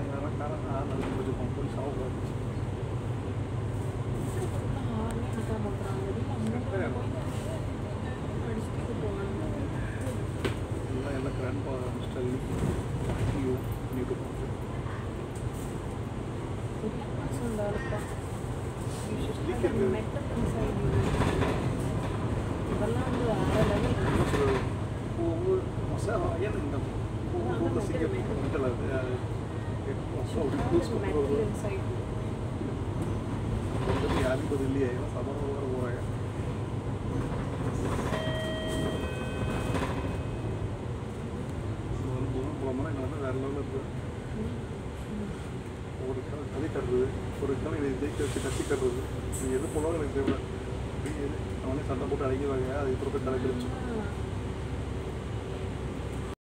யாரும் காரணம் யாரும் நடந்து முடிச்சிருப்போம் போலீஸ் ஆக எல்லாம் எல்லாம் கிராண்ட் பா மிஸ்டர் யூ நீ டு இதெல்லாம் வந்து வேற level. என்ன சொல்கிறது ஒவ்வொரு மசாலா ஏன் இந்த ஒவ்வொரு சிங்கம் மென்டல் அது அப்படி க்ளோஸ் Metal பண்ணுறது inside. யாரும் பதில் இல்லையா ஏன்னா சமமாக வர போகிறாங்க போனோம்னா எங்களை வந்து வேறு லெவலில் இருக்குது ஒரு காலம் கதை கட்டுறது ஒரு காலம் இதை ஜெயிக்க வச்சு கட்டி கட்டுறது இது எது போனாலும் எனக்கு தேவை அப்படியே அவனே சண்டை போட்டு அடங்கிடுவாங்க அது இப்போ போய் கதை கழிச்சு ஆ.